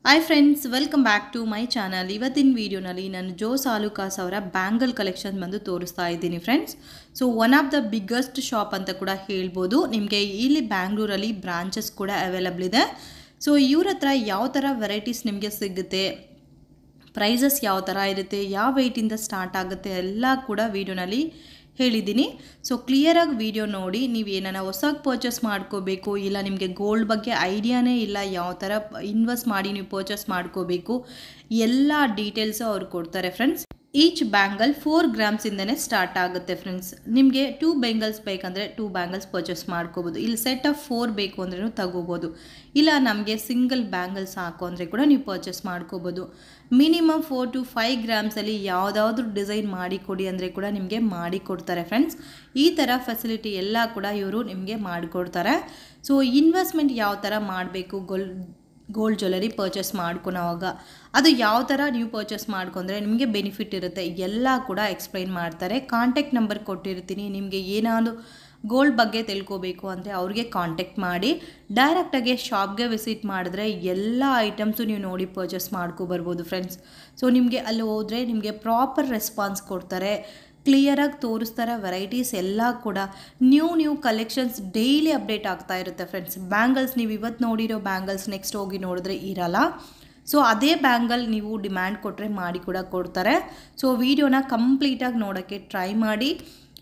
Hi friends welcome back to my channel ಇವತ್ತಿನ ವಿಡಿಯೋನಲ್ಲಿ ನಾನು ಜೋ ಸಾಲುಕಾಸ್ ಅವರ ಬ್ಯಾಂಗಲ್ ಕಲೆಕ್ಷನ್ ಬಂದು ತೋರಿಸ್ತಾ ಇದ್ದೀನಿ friends so one of the biggest shop ಅಂತ ಕೂಡ ಹೇಳ್ಬೋದು ನಿಮಗೆ ಇಲ್ಲಿ ಬ್ಯಾಂಗ್ಳೂರಲ್ಲಿ ಬ್ರಾಂಚಸ್ ಕೂಡ ಅವೈಲಬಲ್ ಇದೆ ಸೊ ಇವ್ರ ಹತ್ರ ಯಾವ ಥರ ವೆರೈಟೀಸ್ ನಿಮಗೆ ಸಿಗುತ್ತೆ ಪ್ರೈಸಸ್ ಯಾವ ಥರ ಇರುತ್ತೆ ಯಾವ ವೆಯ್ಟಿಂದ ಸ್ಟಾರ್ಟ್ ಆಗುತ್ತೆ ಎಲ್ಲ ಕೂಡ ವಿಡಿಯೋನಲ್ಲಿ ಹೇಳಿದ್ದೀನಿ ಸೊ ಕ್ಲಿಯರಾಗಿ ವಿಡಿಯೋ ನೋಡಿ ನೀವು ಏನಾರ ಹೊಸಾಗಿ ಪರ್ಚೇಸ್ ಮಾಡ್ಕೋಬೇಕು ಇಲ್ಲ ನಿಮಗೆ ಗೋಲ್ಡ್ ಬಗ್ಗೆ ಐಡಿಯಾನೇ ಇಲ್ಲ ಯಾವ ಥರ ಇನ್ವೆಸ್ಟ್ ಮಾಡಿ ನೀವು ಪರ್ಚೇಸ್ ಮಾಡ್ಕೋಬೇಕು ಎಲ್ಲ ಡೀಟೇಲ್ಸು ಅವ್ರು ಕೊಡ್ತಾರೆ ಫ್ರೆಂಡ್ಸ್ ಈಚ್ ಬ್ಯಾಂಗಲ್ ಫೋರ್ ಗ್ರಾಮ್ಸಿಂದನೇ ಸ್ಟಾರ್ಟ್ ಆಗುತ್ತೆ ಫ್ರೆಂಡ್ಸ್ ನಿಮಗೆ ಟೂ ಬ್ಯಾಂಗಲ್ಸ್ ಬೇಕಂದರೆ ಟೂ ಬ್ಯಾಂಗಲ್ಸ್ ಪರ್ಚೇಸ್ ಮಾಡ್ಕೋಬೋದು ಇಲ್ಲಿ ಸೆಟ್ ಆಫ್ ಫೋರ್ ಬೇಕು ಅಂದ್ರೂ ತಗೋಬೋದು ಇಲ್ಲ ನಮಗೆ ಸಿಂಗಲ್ ಬ್ಯಾಂಗಲ್ಸ್ ಹಾಕು ಅಂದರೆ ಕೂಡ ನೀವು ಪರ್ಚೇಸ್ ಮಾಡ್ಕೋಬೋದು ಮಿನಿಮಮ್ ಫೋರ್ ಟು ಫೈವ್ ಗ್ರಾಮ್ಸಲ್ಲಿ ಯಾವುದಾದ್ರೂ ಡಿಸೈನ್ ಮಾಡಿ ಕೊಡಿ ಅಂದರೆ ಕೂಡ ನಿಮಗೆ ಮಾಡಿ ಕೊಡ್ತಾರೆ ಫ್ರೆಂಡ್ಸ್ ಈ ಥರ ಫೆಸಿಲಿಟಿ ಎಲ್ಲ ಕೂಡ ಇವರು ನಿಮಗೆ ಮಾಡಿಕೊಡ್ತಾರೆ ಸೊ ಇನ್ವೆಸ್ಟ್ಮೆಂಟ್ ಯಾವ ಥರ ಮಾಡಬೇಕು ಗೋಲ್ ಗೋಲ್ಡ್ ಜ್ಯುವೆಲರಿ ಪರ್ಚೇಸ್ ಮಾಡ್ಕೊಳೋವಾಗ ಅದು ಯಾವ ಥರ ನೀವು ಪರ್ಚೇಸ್ ಮಾಡ್ಕೊಂಡ್ರೆ ನಿಮಗೆ ಬೆನಿಫಿಟ್ ಇರುತ್ತೆ ಎಲ್ಲ ಕೂಡ ಎಕ್ಸ್ಪ್ಲೈನ್ ಮಾಡ್ತಾರೆ ಕಾಂಟ್ಯಾಕ್ಟ್ ನಂಬರ್ ಕೊಟ್ಟಿರ್ತೀನಿ ನಿಮಗೆ ಏನಾದರೂ ಗೋಲ್ಡ್ ಬಗ್ಗೆ ತಿಳ್ಕೋಬೇಕು ಅಂದರೆ ಅವ್ರಿಗೆ ಕಾಂಟ್ಯಾಕ್ಟ್ ಮಾಡಿ ಡೈರೆಕ್ಟಾಗಿ ಶಾಪ್ಗೆ ವಿಸಿಟ್ ಮಾಡಿದ್ರೆ ಎಲ್ಲ ಐಟಮ್ಸು ನೀವು ನೋಡಿ ಪರ್ಚೇಸ್ ಮಾಡ್ಕೊಬರ್ಬೋದು ಫ್ರೆಂಡ್ಸ್ ಸೊ ನಿಮಗೆ ಅಲ್ಲಿ ಹೋದರೆ ನಿಮಗೆ ಪ್ರಾಪರ್ ರೆಸ್ಪಾನ್ಸ್ ಕೊಡ್ತಾರೆ ಕ್ಲಿಯರಾಗಿ ತೋರಿಸ್ತಾರೆ ವೆರೈಟೀಸ್ ಎಲ್ಲ ಕೂಡ new new collections daily update ಆಗ್ತಾ ಇರುತ್ತೆ ಫ್ರೆಂಡ್ಸ್ ಬ್ಯಾಂಗಲ್ಸ್ ನೀವು ಇವತ್ತು ನೋಡಿರೋ ಬ್ಯಾಂಗಲ್ಸ್ ನೆಕ್ಸ್ಟ್ ಹೋಗಿ ನೋಡಿದ್ರೆ ಇರಲ್ಲ ಸೊ ಅದೇ ಬ್ಯಾಂಗಲ್ ನೀವು ಡಿಮ್ಯಾಂಡ್ ಕೊಟ್ಟರೆ ಮಾಡಿ ಕೂಡ ಕೊಡ್ತಾರೆ ಸೊ ವಿಡಿಯೋನ ಕಂಪ್ಲೀಟಾಗಿ ನೋಡೋಕ್ಕೆ ಟ್ರೈ ಮಾಡಿ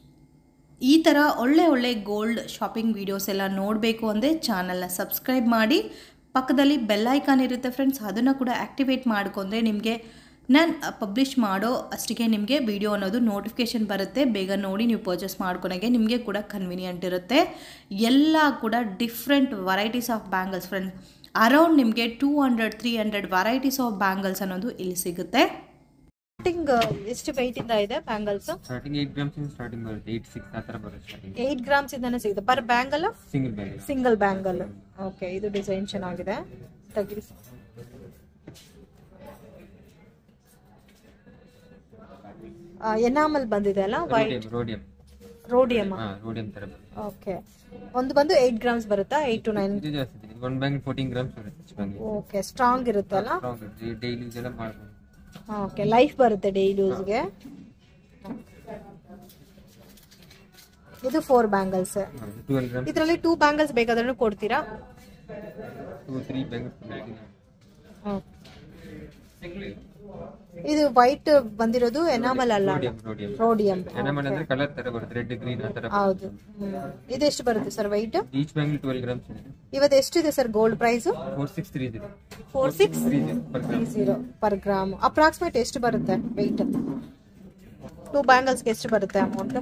ಈ ಥರ ಒಳ್ಳೆ ಒಳ್ಳೆ ಗೋಲ್ಡ್ ಶಾಪಿಂಗ್ ವೀಡಿಯೋಸ್ ಎಲ್ಲ ನೋಡಬೇಕು ಅಂದರೆ ಚಾನಲ್ನ ಸಬ್ಸ್ಕ್ರೈಬ್ ಮಾಡಿ ಪಕ್ಕದಲ್ಲಿ ಬೆಲ್ ಐಕಾನ್ ಇರುತ್ತೆ ಫ್ರೆಂಡ್ಸ್ ಅದನ್ನು ಕೂಡ ಆ್ಯಕ್ಟಿವೇಟ್ ಮಾಡ್ಕೊಂಡ್ರೆ ನಿಮಗೆ ನಾನು ಪಬ್ಲಿಷ್ ಮಾಡೋ ಅಷ್ಟಿಗೆ ನಿಮಗೆ ವಿಡಿಯೋ ಅನ್ನೋದು ನೋಟಿಫಿಕೇಷನ್ ಬರುತ್ತೆ ಬೇಗ ನೋಡಿ ನೀವು ಪರ್ಚೇಸ್ ಮಾಡ್ಕೊಳಗೆ ನಿಮಗೆ ಕೂಡ ಕನ್ವಿನಿಯೆಂಟ್ ಇರುತ್ತೆ ಎಲ್ಲ ಕೂಡ different varieties of bangles friend around ನಿಮಗೆ two hundred three hundred varieties of bangles ಅನ್ನೋದು ಇಲ್ಲಿ ಸಿಗುತ್ತೆ ಸ್ಟಾರ್ಟಿಂಗ್ ಎಷ್ಟು weight ಇಂದ ಇದೆ ಬ್ಯಾಂಗಲ್ಸ್ ಸ್ಟಾರ್ಟಿಂಗ್ ಏಟ್ ಗ್ರಾಮ್ಸ್ ಇಂದ ಸ್ಟಾರ್ಟಿಂಗ್ ಬರುತ್ತೆ ಏಟ್ ಸಿಕ್ಸ್ ಆ ಥರ ಬರುತ್ತೆ ಸ್ಟಾರ್ಟಿಂಗ್ ಏಟ್ ಗ್ರಾಮ್ಸ್ ಇಂದಾನೆ ಸಿಗುತ್ತೆ per bangle single bag single bangle okay ಇದು ಡಿಸೈನ್ ಚೆನ್ನಾಗಿದೆ ತೆಗಿರಿ ಎನಾಮಲ್ ಬಂದಿದೆ ಅಲ್ಲ ವೈಟ್ ರೋಡಿಯಂ ರೋಡಿಯಮ್ ಹಾ ರೋಡಿಯಂ ಥರ ಬರುತ್ತೆ ಓಕೆ ಒಂದು ಬಂದು ಏಟ್ ಗ್ರಾಮ್ಸ್ ಬರುತ್ತಾ ಏಟ್ ಟು ನೈನ್ ಇದು ಜಾಸ್ತಿ ಇದೆ ಒನ್ ಬ್ಯಾಂಗ್ ಫೋರ್ಟೀನ್ ಗ್ರಾಮ್ಸ್ ಬರುತ್ತೆ ಇಚ್ ಬ್ಯಾಂಗ್ ಓಕೆ ಸ್ಟ್ರಾಂಗ್ ಇರುತ್ತಲ್ಲ ಡೈಲಿ ಯೂಸ್ ಎಲ್ಲ ಮಾಡ್ಬೋದು ಓಕೆ ಲೈಫ್ ಬರುತ್ತೆ ಡೈಲಿ ಯೂಸ್ಗೆ ಇದು ಫೋರ್ ಬ್ಯಾಂಗಲ್ಸ್ ಟ್ವೆಲ್ ಗ್ರಾಮ್ಸ್ ಇದರಲ್ಲಿ ಟೂ ಬ್ಯಾಂಗಲ್ಸ್ ಬೇಕಾದ್ರೂ ಕೊಡ್ತೀರಾ ಟೂ ತ್ರೀ ಬ್ಯಾಂಗ್ ಬ್ಯಾಗ್ ಇದು ವೈಟ್ ಬಂದಿರೋದು ಎನಾಮಲ್ ಅಲ್ಲ ರೋಡಿಯಂ ರೋಡಿಯಂ ರೋಡಿಯಂ ಎನಮಲ್ ಅಂದ್ರೆ ಕಲರ್ ತರ ಬರುತ್ತೆ ರೆಡ್ ಗ್ರೀನ್ ಆ ತರ ಹೌದು ಹ್ಮ್. ಇದೆಷ್ಟು ಬರುತ್ತೆ sir weight each bang twelve grams ಇದೆ ಇವತ್ತು ಎಷ್ಟಿದೆ sir gold price four six three ಇದೆ ಫೋರ್ ಸಿಕ್ಸ್ ತ್ರೀ ಇದೆ per three gram zero per gram approximate ಎಷ್ಟು ಬರುತ್ತೆ ವೆಯ್ಟ್ ಟೂ ಬ್ಯಾಂಗಲ್ಸ್ಗೆ ಎಷ್ಟು ಬರುತ್ತೆ ಅಮೌಂಟ್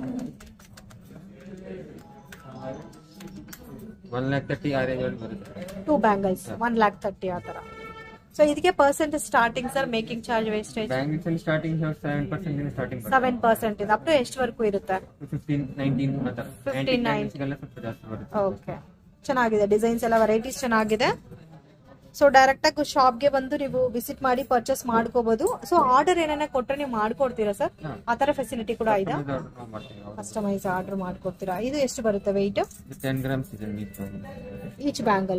ಒನ್ ಲ್ಯಾಕ್ ತರ್ಟಿ ಆ ರೇಂಜ್ ಅಲ್ಲಿ ಬರುತ್ತೆ two bangles one lakh thirty ಆ ಥರ ಸೊ ಇದಕ್ಕೆ percent starting sir making charge wastage bangles ಅಲ್ಲಿ ಸ್ಟಾರ್ಟಿಂಗ್ ಸೆವೆನ್ ಪರ್ಸೆಂಟ್ ಇಂದ ಸ್ಟಾರ್ಟಿಂಗ್ ಬರುತ್ತೆ ಸೆವೆನ್ ಪರ್ಸೆಂಟ್ ಇದೆ ಅಪ್ ಟು ಎಷ್ಟುವರೆಗೂ ಇರುತ್ತೆ ಫಿಫ್ಟೀನ್ ನೈನ್ಟೀನ್ ಆ ಥರ 15, ಬ್ಯಾಂಗಿಲ್ಸ್ಗೆಲ್ಲ ಸ್ವಲ್ಪ ಜಾಸ್ತಿ ಬರುತ್ತೆ ಓಕೆ ಚೆನ್ನಾಗಿದೆ ಡಿಸೈನ್ಸ್ ಎಲ್ಲ ವೆರೈಟೀಸ್ ಚೆನ್ನಾಗಿದೆ ಸೊ ಡೈರೆಕ್ಟ್ ಆಗಿ ಶಾಪ್ಗೆ ಬಂದು ನೀವು ವಿಸಿಟ್ ಮಾಡಿ ಪರ್ಚೇಸ್ ಮಾಡ್ಕೋಬಹುದು ಸೊ ಆರ್ಡರ್ ಏನಾರ ಕೊಟ್ಟರೆ ನೀವು ಮಾಡ್ಕೊಡ್ತೀರಾ ಸರ್ ಆ ತರ ಫೆಸಿಲಿಟಿ ಕೂಡ ಇದೆ ಇದು order ನಾವು ಮಾಡ್ತೀವಿ ಹೌದು. ಕಸ್ಟಮೈಸ್ ಆರ್ಡರ್ ಮಾಡ್ಕೊಡ್ತೀರಾ ಇದು ಎಷ್ಟು ಬರುತ್ತೆ ವೆಯ್ಟ್ ಇದು ಟೆನ್ ಗ್ರಾಮ್ಸ್ ಇದೆ ಮೀಟ್ ಈಚ್ ಬ್ಯಾಂಗಲ್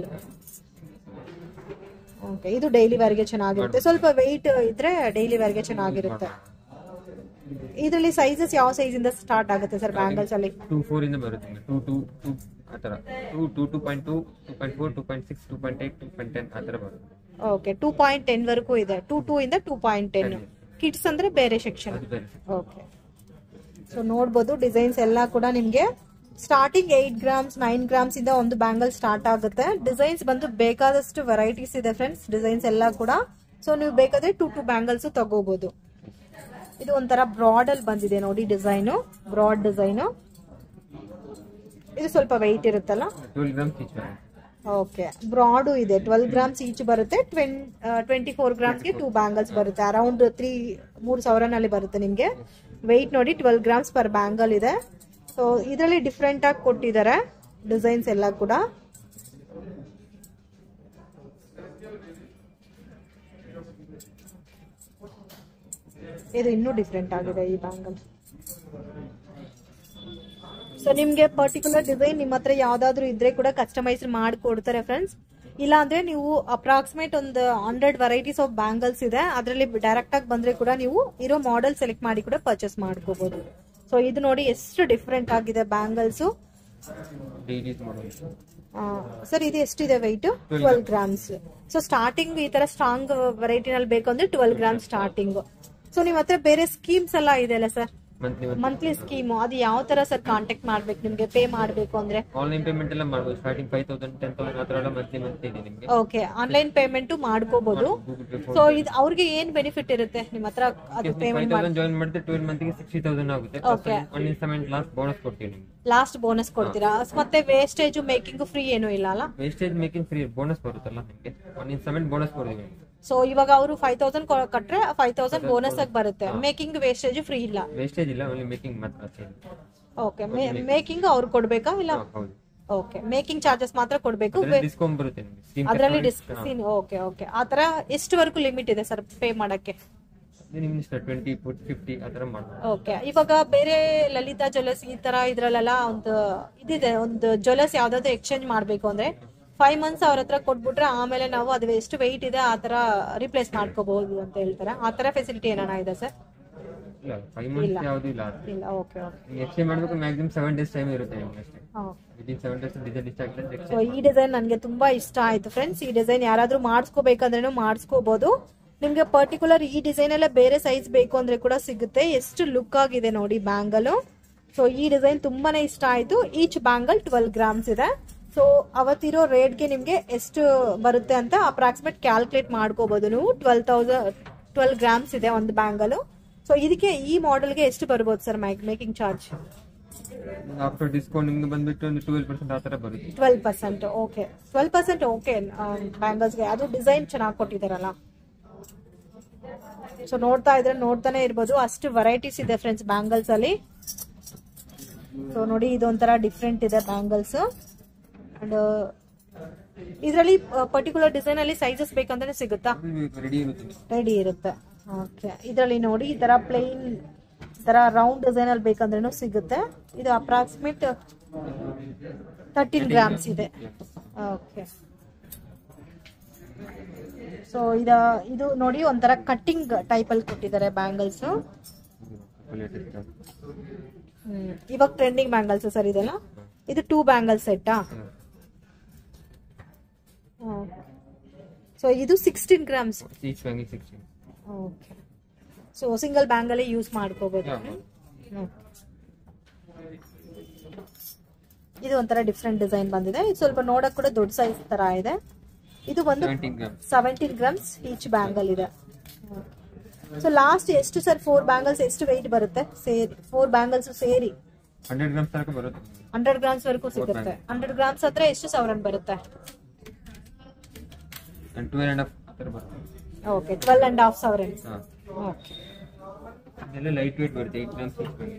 ಓಕೆ ಇದು ಡೈಲಿ ವೇರ್ಗೆ ಚೆನ್ನಾಗಿರುತ್ತೆ ಸ್ವಲ್ಪ ವೆಯ್ಟ್ ಇದ್ರೆ ಡೈಲಿ ವೇರ್ಗೆ ಚೆನ್ನಾಗಿರುತ್ತೆ ಇದರಲ್ಲಿ ಸೈಜಸ್ ಯಾವ ಸೈಜ್ ಇಂದ ಸ್ಟಾರ್ಟ್ ಆಗುತ್ತೆ ಸರ್ ಬ್ಯಾಂಗಲ್ಸ್ ಅಲ್ಲಿ ಟೂ ಫೋರ್ ಇಂದ ಬರುತ್ತೆ ಟೂ ಟೂ ಟೂ ಆ ಥರ two two two point two two point four two point six two point eight two point ten ಆ ಥರ ಬರುತ್ತೆ ಓಕೆ ಟೂ ಪಾಯಿಂಟ್ ಟೆನ್ ವರೆಗೂ ಇದೆ ಟೂ ಟೂ ಇಂದ ಟೂ ಪಾಯಿಂಟ್ ಟೆನ್ ಕಿಡ್ಸ್ ಅಂದ್ರೆ ಬೇರೆ ಸೆಕ್ಷನ್ ಅದು ಬೇರೆ ಓಕೆ ಸೊ ನೋಡ್ಬೋದು ಡಿಸೈನ್ಸ್ ಎಲ್ಲ ಕೂಡ ನಿಮಗೆ starting eight grams nine grams ಇಂದ ಒಂದು ಬ್ಯಾಂಗಲ್ ಸ್ಟಾರ್ಟ್ ಆಗುತ್ತೆ ಡಿಸೈನ್ಸ್ ಬಂದು ಬೇಕಾದಷ್ಟು ವೆರೈಟೀಸ್ ಇದೆ ಫ್ರೆಂಡ್ಸ್ ಡಿಸೈನ್ಸ್ ಎಲ್ಲ ಕೂಡ ಸೊ ನೀವು ಬೇಕಾದ್ರೆ ಟೂ ಟೂ ಬ್ಯಾಂಗಲ್ಸ್ ತಗೋಬಹುದು ಇದು ಒಂಥರ ಬ್ರಾಡ್ ಅಲ್ಲಿ ಬಂದಿದೆ ನೋಡಿ ಡಿಸೈನು ಬ್ರಾಡ್ ಡಿಸೈನು ಇದು ಸ್ವಲ್ಪ ವೆಯ್ಟ್ ಇರುತ್ತಲ್ಲ ಟ್ವೆಲ್ ಗ್ರಾಮ್ಸ್ ಈಚ್ ಬರುತ್ತೆ ಓಕೆ ಬ್ರಾಡು ಇದೆ ಟ್ವೆಲ್ ಗ್ರಾಮ್ಸ್ ಈಚ್ ಬರುತ್ತೆ ಟ್ವೆನ್ ಟ್ವೆಂಟಿ ಫೋರ್ ಗ್ರಾಮ್ಸ್ಗೆ ಟೂ ಬ್ಯಾಂಗಲ್ಸ್ ಬರುತ್ತೆ ಅರೌಂಡ್ ತ್ರೀ ಮೂರು ಸಾವಿರನಲ್ಲಿ ಬರುತ್ತೆ ನಿಮಗೆ ವೆಯ್ಟ್ ನೋಡಿ ಟ್ವೆಲ್ ಗ್ರಾಮ್ಸ್ ಪರ್ ಬ್ಯಾಂಗಲ್ ಇದೆ ಸೊ ಇದರಲ್ಲಿ ಡಿಫ್ರೆಂಟ್ ಆಗಿ ಕೊಟ್ಟಿದ್ದಾರೆ ಡಿಸೈನ್ಸ್ ಎಲ್ಲ ಕೂಡ ಇದು ಇನ್ನೂ ಡಿಫ್ರೆಂಟ್ ಆಗಿದೆ ಈ ಬ್ಯಾಂಗಲ್ ಸೊ ನಿಮ್ಗೆ ಪರ್ಟಿಕ್ಯುಲರ್ ಡಿಸೈನ್ ನಿಮ್ಮ ಹತ್ರ ಯಾವ್ದಾದ್ರು ಇದ್ರೆ ಕೂಡ ಕಸ್ಟಮೈಸ್ ಮಾಡಿ ಕೊಡ್ತಾರೆ ಫ್ರೆಂಡ್ಸ್ ಇಲ್ಲ ಅಂದ್ರೆ ನೀವು ಅಪ್ರಾಕ್ಸಿಮೇಟ್ ಒಂದು ಹಂಡ್ರೆಡ್ ವೆರೈಟೀಸ್ ಆಫ್ ಬ್ಯಾಂಗಲ್ಸ್ ಇದೆ ಅದರಲ್ಲಿ ಡೈರೆಕ್ಟ್ ಆಗಿ ಬಂದ್ರೆ ಕೂಡ ನೀವು ಇರೋ ಮಾಡೆಲ್ ಸೆಲೆಕ್ಟ್ ಮಾಡಿ ಕೂಡ ಪರ್ಚೇಸ್ ಮಾಡ್ಕೋಬಹುದು ಸೊ ಇದು ನೋಡಿ ಎಷ್ಟು ಡಿಫ್ರೆಂಟ್ ಆಗಿದೆ ಬ್ಯಾಂಗಲ್ಸ್ ಡೈಲೀಸ್ ಮಾಡೋದು ಸರ್ ಇದು ಎಷ್ಟಿದೆ weight twelve grams so starting ಈ ತರ ಸ್ಟ್ರಾಂಗ್ ವೆರೈಟಿನಲ್ಲಿ ಬೇಕು ಅಂದ್ರೆ ಟ್ವೆಲ್ ಗ್ರಾಮ್ ಸ್ಟಾರ್ಟಿಂಗ್ ಸೊ ನಿಮ್ ಹತ್ರ ಬೇರೆ ಸ್ಕೀಮ್ಸ್ ಎಲ್ಲ ಇದೆ ಅಲ್ಲ ಸರ್ ಮಂತ್ಲಿ ಮಂತ್ಲಿ ಸ್ಕೀಮ್ ಅದು ಯಾವ ತರ ಸರ್ ಕಾಂಟ್ಯಾಕ್ಟ್ ಮಾಡ್ಬೇಕು ನಿಮ್ಗೆ ಪೇ ಮಾಡ್ಬೇಕು ಅಂದ್ರೆ ಆನ್ಲೈನ್ ಪೇಮೆಂಟ್ ಎಲ್ಲ ಮಾಡ್ಬೋದು starting five thousand ten thousand ಆ ಥರ ಎಲ್ಲ ಮಂತ್ಲಿ ಮಂತ್ಲಿ ಇದೆ ನಿಮಗೆ ಓಕೆ ಆನ್ಲೈನ್ ಪೇಮೆಂಟ್ ಮಾಡ್ಕೋಬಹುದು ಗೂಗಲ್ ಪೇ ಸೊ ಇದು ಅವ್ರಿಗೆ ಏನ್ ಬೆನಿಫಿಟ್ ಇರುತ್ತೆ ನಿಮ್ಮ ಹತ್ರ ಅದು ಫೈವ್ ಪೇಮೆಂಟ್ ತೌಸಂಡ್ ಜಾಯಿನ್ ಮಾಡಿದ್ರೆ ಟ್ವೆಲ್ ಮಂತ್ಗೆ ಸಿಕ್ಸ್ಟಿ ತೌಸಂಡ್ ಆಗುತ್ತೆ Okay. One installment last bonus ಕೊಡ್ತೀವಿ ನಿಮ್ಗೆ ಲಾಸ್ಟ್ ಬೋನಸ್ ಕೊಡ್ತೀರಾ ಮತ್ತೆ ವೇಸ್ಟೇಜ್ ಮೇಕಿಂಗ್ ಫ್ರೀ ಏನು ಇಲ್ಲ ಅಲ್ಲ ವೇಸ್ಟೇಜ್ ಮೇಕಿಂಗ್ ಫ್ರೀ ಬೋನಸ್ ಬರುತ್ತಲ್ಲ ನಿಮಗೆ ಒನ್ ಇನ್ಸ್ಟಾಲ್ಮೆಂಟ್ ಬೋನಸ್ ಕೊಡ್ತೀವಿ ನಿಮ್ಗೆ ಸೊ ಇವಾಗ ಅವರು ಫೈವ್ ತೌಸಂಡ್ ಕಟ್ರೆ ಫೈವ್ ತೌಸಂಡ್ ಬೋನಸ್ ಆಗಿ ಬರುತ್ತೆ ಮೇಕಿಂಗ್ ವೇಸ್ಟೇಜ್ ಫ್ರೀ ಇಲ್ಲ ವೇಸ್ಟೇಜ್ ಇಲ್ಲ ಓನ್ಲಿ ಮೇಕಿಂಗ್ ಮಾತ್ರ ಅಷ್ಟೇ ಓಕೆ ಮೇಕಿಂಗ್ ಅವ್ರು ಕೊಡ್ಬೇಕಾ ಇಲ್ಲ ಹಾ, ಹೌದು ಓಕೆ ಮೇಕಿಂಗ್ ಚಾರ್ಜಸ್ ಮಾತ್ರ ಕೊಡ್ಬೇಕು ಡಿಸ್ಕೌಂಟ್ ಬರುತ್ತೆ ನಿಮಗೆ ಸ್ಕೀಮ್ ಅದರಲ್ಲಿ ಡಿಸ್ಕಸಿನ್ ಓಕೆ ಓಕೆ ಆ ತರ ಎಷ್ಟುವರೆಗೂ ಲಿಮಿಟ್ ಇದೆ ಸರ್ ಪೇ ಮಾಡಕ್ಕೆ ನಿಮ್ಗೆ ಇಷ್ಟ ಟ್ವೆಂಟಿ ಫಿಫ್ಟಿ ಆ ಥರ ಮಾಡ್ಬೋದು ಓಕೆ ಇವಾಗ ಬೇರೆ ಲಲಿತಾ ಜ್ಯುವೆಲರ್ಸ್ ಈ ತರ ಇದ್ರಲ್ಲೆಲ್ಲ ಒಂದು ಇದಿದೆ ಒಂದು ಜ್ಯುವೆಲರ್ಸ್ ಯಾವ್ದಾದ್ರು ಎಕ್ಸ್ಚೇಂಜ್ ಮಾಡ್ಬೇಕು ಅಂದ್ರೆ ಫೈವ್ ಮಂತ್ಸ್ ಅವ್ರ ಹತ್ರ ಕೊಟ್ಬಿಟ್ರೆ ಆಮೇಲೆ ನಾವು ಅದು ಎಷ್ಟು ವೆಯ್ಟ್ ಇದೆ ಆ ತರ ರಿಪ್ಲೇಸ್ ಮಾಡ್ಕೋಬಹುದು ಅಂತ ಹೇಳ್ತಾರೆ ಆ ತರ ಫೆಸಿಲಿಟಿ ಏನಾನ ಇದೆ ಸರ್ ಇಲ್ಲ ಫೈವ್ ಮಂತ್ಸ್ ಯಾವುದು ಇಲ್ಲ ಇಲ್ಲ ಓಕೆ ಓಕೆ ಎಕ್ಸ್ಚೇಂಜ್ ಮಾಡಬೇಕು ಮ್ಯಾಕ್ಸಿಮಮ್ ಸೆವೆನ್ ಡೇಸ್ ಟೈಮ್ ಇರುತ್ತೆ ನಿಮ್ಗೆ ಅಷ್ಟೇ ಹಾಂ ವಿದಿನ್ ಸೆವೆನ್ ಡೇಸ್ ಡಿಸೈನ್ ಇಷ್ಟ ಆಗ್ತದೆ ಸೊ ಈ ಡಿಸೈನ್ ನನಗೆ ತುಂಬಾ ಇಷ್ಟ ಆಯ್ತು ಫ್ರೆಂಡ್ಸ್ ಈ ಡಿಸೈನ್ ಯಾರಾದ್ರೂ ಮಾಡಿಸ್ಕೋಬೇಕಂದ್ರೂ ಮಾಡಿಸ್ಕೋಬಹುದು ನಿಮ್ಗೆ ಪರ್ಟಿಕ್ಯುಲರ್ ಈ ಡಿಸೈನ್ ಎಲ್ಲ ಬೇರೆ ಸೈಜ್ ಬೇಕು ಅಂದ್ರೆ ಕೂಡ ಸಿಗುತ್ತೆ ಎಷ್ಟು ಲುಕ್ ಆಗಿದೆ ನೋಡಿ ಬ್ಯಾಂಗಲ್ ಸೊ ಈ ಡಿಸೈನ್ ತುಂಬಾನೇ ಇಷ್ಟ ಆಯ್ತು ಈಚ್ ಬ್ಯಾಂಗಲ್ ಟ್ವೆಲ್ ಗ್ರಾಮ್ಸ್ ಇದೆ ಸೊ ಅವತ್ತಿರೋ ರೇಟ್ಗೆ ನಿಮ್ಗೆ ಎಷ್ಟು ಬರುತ್ತೆ ಅಂತ ಅಪ್ರಾಕ್ಸಿಮೇಟ್ ಕ್ಯಾಲ್ಕುಲೇಟ್ ಮಾಡ್ಕೋಬಹುದು ನೀವು ಟ್ವೆಲ್ ತೌಸಂಡ್ ಟ್ವೆಲ್ ಗ್ರಾಮ್ಸ್ ಇದೆ ಒಂದು ಬ್ಯಾಂಗಲ್ ಸೊ ಇದಕ್ಕೆ ಈ ಮಾಡೆಲ್ಗೆ ಎಷ್ಟು ಬರ್ಬೋದು sir making charge after discount ನಿಮ್ಗೆ ಬಂದ್ಬಿಟ್ಟು ಒಂದು ಟ್ವೆಲ್ ಪರ್ಸೆಂಟ್ ಆ ಥರ ಬರುತ್ತೆ twelve percent okay twelve percent okay ಬ್ಯಾಂಗಲ್ಸ್ಗೆ ಅದು ಡಿಸೈನ್ ಚೆನ್ನಾಗಿ ಕೊಟ್ಟಿದ್ದಾರಲ್ಲ ಸೊ ನೋಡ್ತಾ ಇದ್ರೆ ನೋಡ್ತಾನೆ ಇರ್ಬೋದು ಅಷ್ಟು ವೆರೈಟೀಸ್ ಇದೆ ಫ್ರೆಂಡ್ಸ್ ಬ್ಯಾಂಗಲ್ಸ್ ಅಲ್ಲಿ ಸೊ ನೋಡಿ ಇದೊಂಥರ ಡಿಫ್ರೆಂಟ್ ಇದೆ ಬ್ಯಾಂಗಲ್ಸ್ ಅಂಡ್ ಇದರಲ್ಲಿ ಪರ್ಟಿಕ್ಯುಲರ್ ಡಿಸೈನ್ ಅಲ್ಲಿ ಸೈಜಸ್ ಬೇಕಂದ್ರೆ ಸಿಗುತ್ತಾ ರೆಡಿ ಇರುತ್ತೆ ರೆಡಿ ಇರುತ್ತೆ ಓಕೆ ಇದರಲ್ಲಿ ನೋಡಿ ಈ ತರ ಪ್ಲೈನ್ ತರ ರೌಂಡ್ ಡಿಸೈನ್ ಅಲ್ಲಿ ಬೇಕಂದ್ರೂ ಸಿಗುತ್ತೆ ಇದು ಅಪ್ರಾಕ್ಸಿಮೇಟ್ ತರ್ಟೀನ್ ಗ್ರಾಮ್ಸ್ ಇದೆ ಓಕೆ ಸೊ ಇದ ಇದು ನೋಡಿ ಒಂಥರ ಕಟ್ಟಿಂಗ್ ಟೈಪ್ ಅಲ್ಲಿ ಕೊಟ್ಟಿದ್ದಾರೆ ಬ್ಯಾಂಗಲ್ಸ್ ಇವಾಗ ಟ್ರೆಂಡಿಂಗ್ ಬ್ಯಾಂಗಲ್ಸ್ ಸರ್ ಇದೆಲ್ಲ ಇದು ಟೂ ಬ್ಯಾಂಗಲ್ ಸೆಟ್ಟಾ ಸೊ ಇದು ಸಿಕ್ಸ್ಟೀನ್ ಗ್ರಾಮ್ಸ್ ಈಚ್ ಬ್ಯಾಂಗಿಗೆ ಸಿಕ್ಸ್ಟೀನ್ ಓಕೆ ಸೊ ಸಿಂಗಲ್ ಬ್ಯಾಂಗಲ್ಲೇ ಯೂಸ್ ಮಾಡ್ಕೋಬೋದು ಹ್ಮ್. ಇದು ಒಂಥರ ಡಿಫ್ರೆಂಟ್ ಡಿಸೈನ್ ಬಂದಿದೆ ಇದು ಸ್ವಲ್ಪ ನೋಡಕ್ ಕೂಡ ದೊಡ್ಡ ಸೈಜ್ ತರ ಇದೆ ಇದು ಒಂದು seventeen gram seventeen grams each bangle ಇದೆ ಸೊ ಲಾಸ್ಟ್ ಎಷ್ಟು ಸರ್ ಫೋರ್ ಬ್ಯಾಂಗಲ್ಸ್ ಎಷ್ಟು ವೆಯ್ಟ್ ಬರುತ್ತೆ ಸೇರಿ ಫೋರ್ ಬ್ಯಾಂಗಲ್ಸ್ ಸೇರಿ ಹಂಡ್ರೆಡ್ ಗ್ರಾಮ್ಸ್ ತನಕ ಬರುತ್ತೆ ಹಂಡ್ರೆಡ್ ಗ್ರಾಮ್ಸ್ ವರೆಗೂ ಸಿಗುತ್ತೆ ಹಂಡ್ರೆಡ್ ಗ್ರಾಮ್ಸ್ ಹತ್ರ ಎಷ್ಟು ಸಾವಿರ ಬರುತ್ತೆ ಅಂಡ್ ಟ್ವೆಲ್ ಆ್ಯಂಡ್ ಹಾಫ್ ಆ ಥರ ಬರುತ್ತೆ ಓಕೆ ಟ್ವೆಲ್ ಅಂಡ್ ಹಾಫ್ ಸಾವಿರ ಹಾಂ ಓಕೆ ಇದೆಲ್ಲ ಲೈಟ್ ವೇಟ್ ಬರುತ್ತೆ ಏಯ್ಟ್ ಗ್ರಾಮ್ಸ್ ಸಿಕ್ಸ್ ಗ್ರಾಮ್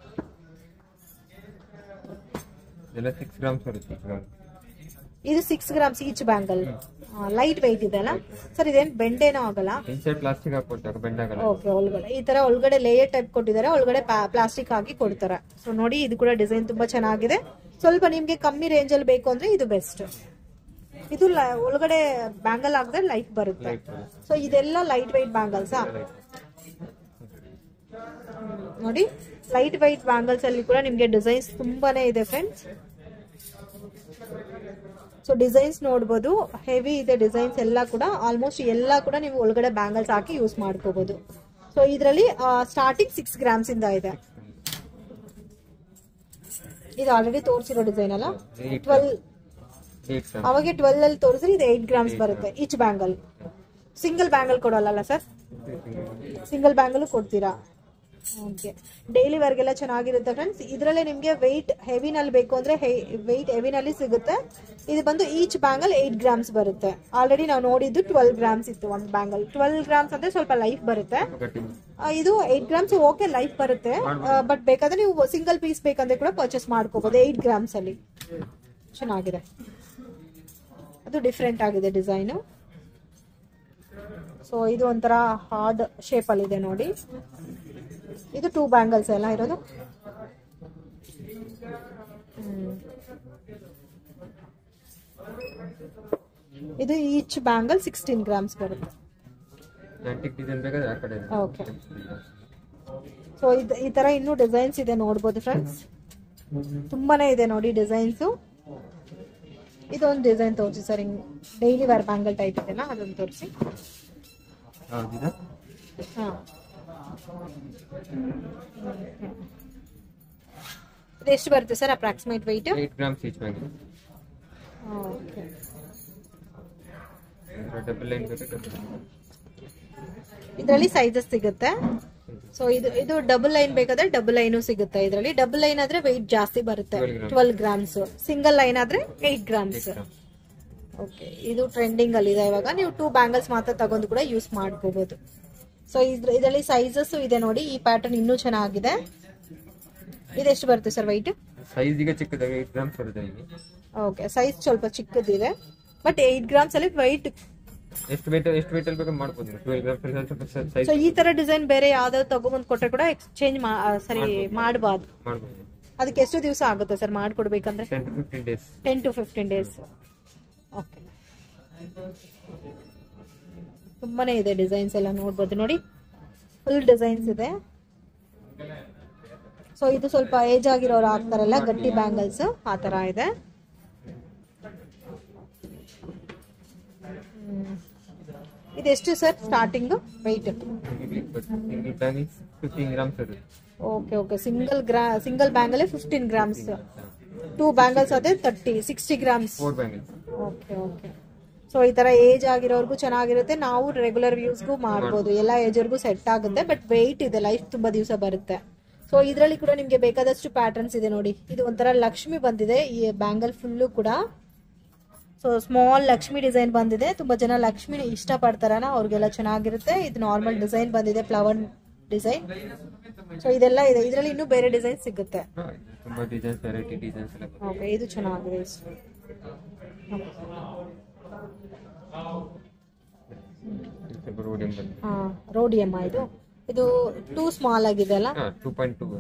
ಇದೆಲ್ಲ ಸಿಕ್ಸ್ ಗ್ರಾಮ್ಸ್ ಬರುತ್ತೆ each gram. ಇದು six grams each bangle light weight ಇದೆ ಅಲ್ಲ ಸರ್ ಇದೇನು ಬೆಂಡೇನೋ ಆಗಲ್ಲ ಇನ್ಸೈಡ್ ಪ್ಲಾಸ್ಟಿಕ್ ಹಾಕೊಡ್ತಾರೆ ಬೆಂಡ್ ಆಗಲ್ಲ ಓಕೆ ಒಳಗಡೆ ಈ ತರ ಒಳಗಡೆ ಲೇಯರ್ ಟೈಪ್ ಕೊಟ್ಟಿದ್ದಾರೆ ಒಳಗಡೆ ಪ್ಲಾಸ್ಟಿಕ್ ಹಾಕಿ ಕೊಡ್ತಾರೆ ಸೊ ನೋಡಿ ಇದು ಕೂಡ ಡಿಸೈನ್ ತುಂಬಾ ಚೆನ್ನಾಗಿದೆ ಸ್ವಲ್ಪ ನಿಮ್ಗೆ ಕಮ್ಮಿ ರೇಂಜ್ ಅಲ್ಲಿ ಬೇಕು ಅಂದ್ರೆ ಇದು ಬೆಸ್ಟ್ ಇದು ಲ- ಒಳಗಡೆ ಬ್ಯಾಂಗಲ್ ಹಾಕಿದ್ರೆ ಲೈಟ್ ಬರುತ್ತೆ ಲೈಟ್ ಬರುತ್ತೆ ಸೊ ಇದೆಲ್ಲ ಲೈಟ್ ವೈಟ್ ಬ್ಯಾಂಗಲ್ಸಾ ನೋಡಿ ಲೈಟ್ ವೈಟ್ ಬ್ಯಾಂಗಲ್ಸ್ ಅಲ್ಲಿ ಕೂಡ ನಿಮ್ಗೆ ಡಿಸೈನ್ಸ್ ತುಂಬಾನೇ ಇದೆ ಫ್ರೆಂಡ್ಸ್ ಸೊ ಡಿಸೈನ್ಸ್ ನೋಡ್ಬೋದು ಹೆವಿ ಇದೆ ಡಿಸೈನ್ಸ್ ಎಲ್ಲ ಕೂಡ ಆಲ್ಮೋಸ್ಟ್ ಎಲ್ಲ ಕೂಡ ನೀವು ಒಳಗಡೆ ಬ್ಯಾಂಗಲ್ಸ್ ಹಾಕಿ ಯೂಸ್ ಮಾಡ್ಕೋಬಹುದು ಸೊ ಇದರಲ್ಲಿ ಸ್ಟಾರ್ಟಿಂಗ್ ಸಿಕ್ಸ್ ಗ್ರಾಮ್ಸ್ ಇಂದ ಇದೆ ಇದು ಆಲ್ರೆಡಿ ತೋರಿಸಿರೋ ಡಿಸೈನ್ ಅಲ್ಲ ಏಯ್ಟ್ ಟ್ವೆಲ್ ಏಯ್ಟ್ ಗ್ರಾಮ್ ಅವಾಗೆ ಟ್ವೆಲ್ ಅಲ್ಲಿ ತೋರಿಸಿದ್ರೆ ಇದು ಏಟ್ ಗ್ರಾಮ್ಸ್ ಬರುತ್ತೆ ಈಚ್ ಬ್ಯಾಂಗಲ್ ಸಿಂಗಲ್ ಬ್ಯಾಂಗಲ್ ಕೊಡಲ್ಲ ಸರ್ ಸಿಂಗಲ್ ಬ್ಯಾಂಗಲ್ ಕೊಡ್ತೀರಾ ಓಕೆ ಡೈಲಿ ವರ್ಗೆಲ್ಲ ಚೆನ್ನಾಗಿರುತ್ತೆ ಫ್ರೆಂಡ್ಸ್ ಇದರಲ್ಲೇ ನಿಮಗೆ ವೆಯ್ಟ್ ಹೆವಿನಲ್ಲಿ ಬೇಕು ಅಂದ್ರೆ ವೆಯ್ಟ್ ಹೆವಿನಲ್ಲಿ ಸಿಗುತ್ತೆ ಇದು ಬಂದು ಈಚ್ ಬ್ಯಾಂಗಲ್ ಏಟ್ ಗ್ರಾಮ್ಸ್ ಬರುತ್ತೆ ಆಲ್ರೆಡಿ ನಾವು ನೋಡಿದ್ದು ಟ್ವೆಲ್ ಗ್ರಾಮ್ಸ್ ಇತ್ತು ಒಂದು ಬ್ಯಾಂಗಲ್ ಟ್ವೆಲ್ ಗ್ರಾಮ್ಸ್ ಅಂದ್ರೆ ಸ್ವಲ್ಪ ಲೈಫ್ ಬರುತ್ತೆ ಕಟ್ಟಿಂಗ್ ಆ, ಇದು ಏಟ್ ಗ್ರಾಮ್ಸ್ ಓಕೆ ಲೈಫ್ ಬರುತ್ತೆ ಬಟ್ ಬೇಕಾದ್ರೆ ನೀವು ಸಿಂಗಲ್ ಪೀಸ್ ಬೇಕಂದ್ರೆ ಕೂಡ ಪರ್ಚೇಸ್ ಮಾಡ್ಕೋಬಹುದು ಏಟ್ ಗ್ರಾಮ್ಸ್ ಅಲ್ಲಿ ಚೆನ್ನಾಗಿದೆ ಅದು ಡಿಫ್ರೆಂಟ್ ಆಗಿದೆ ಡಿಸೈನು ಸೊ ಇದು ಒಂಥರ ಹಾರ್ಡ್ ಶೇಪ್ ಅಲ್ಲಿ ಇದೆ ನೋಡಿ ಇದು ಟೂ ಬ್ಯಾಂಗಲ್ಸ್ ಎಲ್ಲ ಇರೋದು ಹ್ಮ್. ಇದು ಈಚ್ ಬ್ಯಾಂಗಲ್ ಸಿಕ್ಸ್ಟೀನ್ ಗ್ರಾಮ್ಸ್ ಬರುತ್ತೆ ಆಂಟಿಕ್ ಡಿಸೈನ್ ಬೇಕಾದ್ರೆ ಆ ಕಡೆ Okay. ಸೊ ಇದು ಈ ತರ ಇನ್ನೂ ಡಿಸೈನ್ಸ್ ಇದೆ ನೋಡ್ಬೋದು ಫ್ರೆಂಡ್ಸ್ ತುಂಬಾನೇ ಇದೆ ನೋಡಿ ಡಿಸೈನ್ಸು ಇದೊಂದು ಡಿಸೈನ್ ತೋರಿಸಿ ಸರ್ ಹಿಂಗ್ ಡೈಲಿ ವೇರ್ ಬ್ಯಾಂಗಲ್ ಟೈಪ್ ಇದೆನಾ ಅದೊಂದು ತೋರಿಸಿ ಹೌದಿದಾ ಹಾ ಇದು ಎಷ್ಟು ಬರುತ್ತೆ sir approximate weight eight grams each bangle okay double line ಬೇಕಾದ್ರೆ ಇದರಲ್ಲಿ ಸೈಜಸ್ ಸಿಗುತ್ತೆ ಸೊ ಇದು ಇದು ಡಬಲ್ ಲೈನ್ ಬೇಕಾದ್ರೆ ಡಬಲ್ ಲೈನು ಸಿಗುತ್ತೆ ಇದರಲ್ಲಿ ಡಬಲ್ ಲೈನ್ ಆದ್ರೆ ವೆಯ್ಟ್ ಜಾಸ್ತಿ ಬರುತ್ತೆ 12 grams. Twelve grams single line ಆದ್ರೆ ಏಟ್ ಗ್ರಾಮ್ಸ್ ಗ್ರಾಮ್ಸ್ ಓಕೆ ಇದು ಟ್ರೆಂಡಿಂಗ್ ಅಲ್ಲಿ ಇದೆ ಇವಾಗ ನೀವು ಟೂ ಬ್ಯಾಂಗಲ್ಸ್ ಮಾತ್ರ ತಗೊಂಡು ಕೂಡ ಯೂಸ್ ಮಾಡ್ಕೋಬಹುದು ಸೊ ಇದ್ರ ಇದರಲ್ಲಿ ಸೈಜಸ್ ಇದೆ ನೋಡಿ ಈ ಪ್ಯಾಟರ್ನ್ ಇನ್ನೂ ಚೆನ್ನಾಗಿದೆ ಇದೆಷ್ಟು ಬರುತ್ತೆ ಸರ್ ವೈಟ್ ಸೈಜ್ ಈಗ ಚಿಕ್ಕದಾಗಿ ಏಟ್ ಗ್ರಾಮ್ಸ್ ಬರುತ್ತೆ ಇಲ್ಲಿ ಓಕೆ ಸೈಜ್ ಸ್ವಲ್ಪ ಚಿಕ್ಕದಿದೆ ಬಟ್ ಏಟ್ ಗ್ರಾಮ್ಸ್ ಅಲ್ಲಿ ವೈಟ್ ಎಷ್ಟು ವೇಟ್ ಎಷ್ಟು ವೇಟ್ ಅಲ್ಲಿ ಬೇಕಾದ್ರೆ ಮಾಡ್ಬೋದು ಟ್ವೆಲ್ ಗ್ರಾಮ್ಸ್ ಸ್ವಲ್ಪ ಸೈಜ್ ಸೊ ಈ ತರ ಡಿಸೈನ್ ಬೇರೆ ಯಾವ್ದಾದ್ರು ತಗೊಂಬಂದ್ ಕೊಟ್ರೆ ಕೂಡ ಎಕ್ಸ್ಚೇಂಜ್ ಸರಿ ಮಾಡಬಾರ್ದು ಮಾಡ್ಬೋದು ಅದಕ್ಕೆ ಎಷ್ಟು ದಿವಸ ಆಗುತ್ತೆ ಸರ್ ಮಾಡ್ಕೊಡ್ಬೇಕಂದ್ರೆ ten to fifteen days ten to fifteen days okay ತುಂಬಾನೇ ಇದೆ ಡಿಸೈನ್ಸ್ ಎಲ್ಲ ನೋಡ್ಬೋದು ನೋಡಿ ಫುಲ್ ಡಿಸೈನ್ಸ್ ಇದೆ ಸೊ ಇದು ಸ್ವಲ್ಪ ಏಜ್ ಆಗಿರೋರು ಹಾಕ್ತಾರಲ್ಲ ಗಟ್ಟಿ ಬ್ಯಾಂಗಲ್ಸ್ ಆ ತರ ಇದೆ ಹ್ಮ್. ಇದೆಷ್ಟು sir starting weight single bangle fifteen grams ಇರುತ್ತೆ ಓಕೆ ಓಕೆ ಸಿಂಗಲ್ ಗ್ರಾ single bangle fifteen grams two bangles ಅದೇ thirty sixty grams four bangles okay okay so ಈ ತರ ಏಜ್ ಆಗಿರೋರ್ಗು ಚೆನ್ನಾಗಿರುತ್ತೆ ನಾವು ರೆಗ್ಯುಲರ್ ಯೂಸ್ಗೂ ಮಾಡ್ಬೋದು ಎಲ್ಲ ಏಜ್ವರೆಗೂ ಸೆಟ್ ಆಗುತ್ತೆ ಬಟ್ ವೆಯ್ಟ್ ಇದೆ ಲೈಫ್ ತುಂಬಾ ದಿವಸ ಬರುತ್ತೆ ಸೊ ಇದರಲ್ಲಿ ಕೂಡ ನಿಮ್ಗೆ ಬೇಕಾದಷ್ಟು ಪ್ಯಾಟರ್ನ್ಸ್ ಇದೆ ನೋಡಿ ಇದು ಒಂಥರ ಲಕ್ಷ್ಮಿ ಬಂದಿದೆ ಈ ಬ್ಯಾಂಗಲ್ ಫುಲ್ಲು ಕೂಡ ಸೊ ಸ್ಮಾಲ್ ಲಕ್ಷ್ಮಿ ಡಿಸೈನ್ ಬಂದಿದೆ ತುಂಬಾ ಜನ ಲಕ್ಷ್ಮಿ ಇಷ್ಟಪಡ್ತಾರನ ಅವ್ರಿಗೆಲ್ಲ ಚೆನ್ನಾಗಿರುತ್ತೆ ಇದು ನಾರ್ಮಲ್ ಡಿಸೈನ್ ಬಂದಿದೆ ಫ್ಲವರ್ ಡಿಸೈನ್ ಸೊ ಇದೆಲ್ಲ ಇದೆ ಇದರಲ್ಲಿ ಇನ್ನೂ ಬೇರೆ ಡಿಸೈನ್ ಸಿಗುತ್ತೆ ತುಂಬಾ ಡಿಸೈನ್ಸ್ ವೆರೈಟಿ ಡಿಸೈನ್ಸ್ ಎಲ್ಲ ಬರುತ್ತೆ. ಓಕೆ ಇದು ಚೆನ್ನಾಗಿದೆ ಇಷ್ಟು. ಇದು ಸ್ವಲ್ಪ ರೋಡಿಯಂ ಬಂದಿದೆ ಹಾ ರೋಡಿಯಮ್ಮ ಇದು ಇದು ಟೂ ಸ್ಮಾಲ್ ಆಗಿದೆ ಅಲ್ಲ ಹಾ ಟೂ ಪಾಯಿಂಟ್ ಟೂ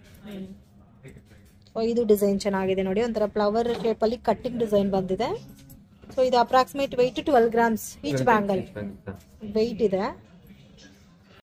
ಸೊ ಇದು ಡಿಸೈನ್ ಚೆನ್ನಾಗಿದೆ ನೋಡಿ ಒಂಥರ ಫ್ಲವರ್ ಶೇಪ್ ಅಲ್ಲಿ ಕಟ್ಟಿಂಗ್ ಡಿಸೈನ್ ಬಂದಿದೆ ಸೊ ಇದು approximate weight twelve grams each bangle weight ಇದೆ